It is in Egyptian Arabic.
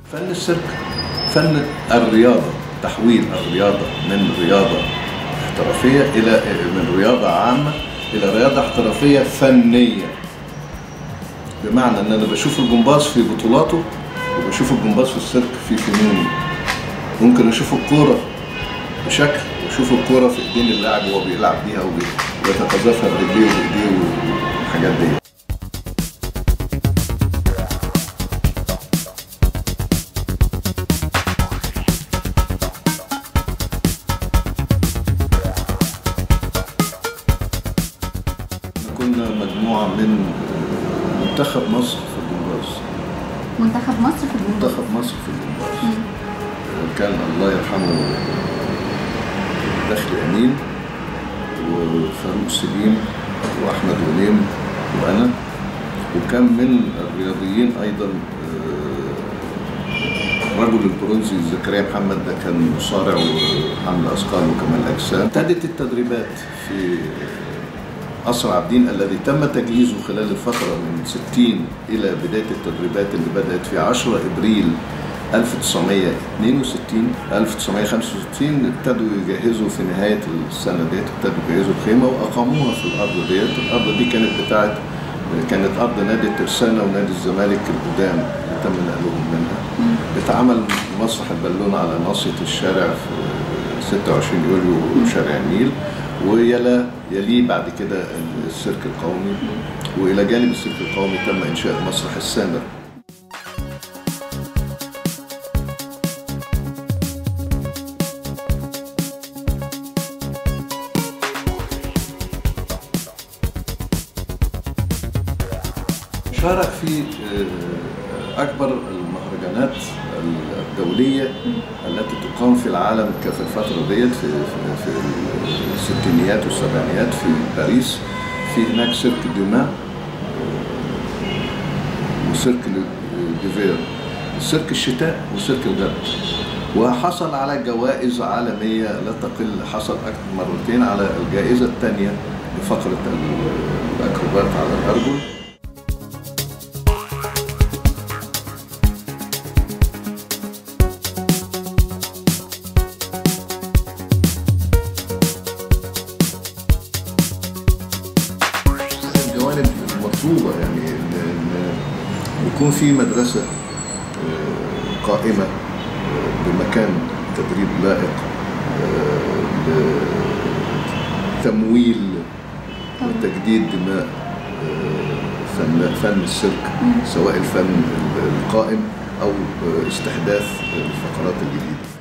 فن السيرك فن الرياضة تحويل الرياضة من رياضة احترافية إلى من رياضة عامة إلى رياضة احترافية فنية بمعنى إن أنا بشوف الجمباز في بطولاته وبشوف الجمباز في السيرك في فنونه ممكن أشوف الكورة بشكل وأشوف الكورة في إيدين اللاعب وهو بيلعب بيها وبيتقاذفها برجليه وبإيديه والحاجات دي كنا مجموعة من منتخب مصر في الجمباز منتخب مصر في الجمباز منتخب مصر في الجمباز كان الله يرحمه دخل أمين وفاروق سليم وأحمد غنيم وأنا وكان من الرياضيين أيضا آه، رجل البرونزي زكريا محمد ده كان مصارع وحمل أثقال وكمال أجسام ابتدت التدريبات في قصر عابدين الذي تم تجهيزه خلال الفترة من 60 إلى بداية التدريبات اللي بدأت في 10 إبريل 1962 1965 ابتدوا يجهزوا في نهاية السنة ديت ابتدوا يجهزوا الخيمة وأقاموها في الأرض ديت الأرض دي كانت بتاعت كانت أرض نادي الترسانة ونادي الزمالك القدام اللي تم نقلهم منها اتعمل مسرح البالونة على ناصية الشارع في 26 يوليو شارع النيل ويلا يليه بعد كده السيرك القومي والى جانب السيرك القومي تم انشاء مسرح السامر شارك في آه، اكبر المهرجانات الدوليه التي تقام في العالم في الفتره ديت في, في, في الستينيات والسبعينيات في باريس في هناك سيرك دوما وسيرك ديفير سيرك الشتاء وسيرك الغد وحصل على جوائز عالمية لا تقل حصل أكثر مرتين على الجائزة الثانية لفقرة الأكروبات على الأرجل الجوانب المطلوبة يعني إن إن يكون في مدرسة آه، قائمة آه، بمكان تدريب لائق آه، لتمويل وتجديد دماء آه، فن فن السيرك سواء الفن القائم أو آه، استحداث الفقرات الجديدة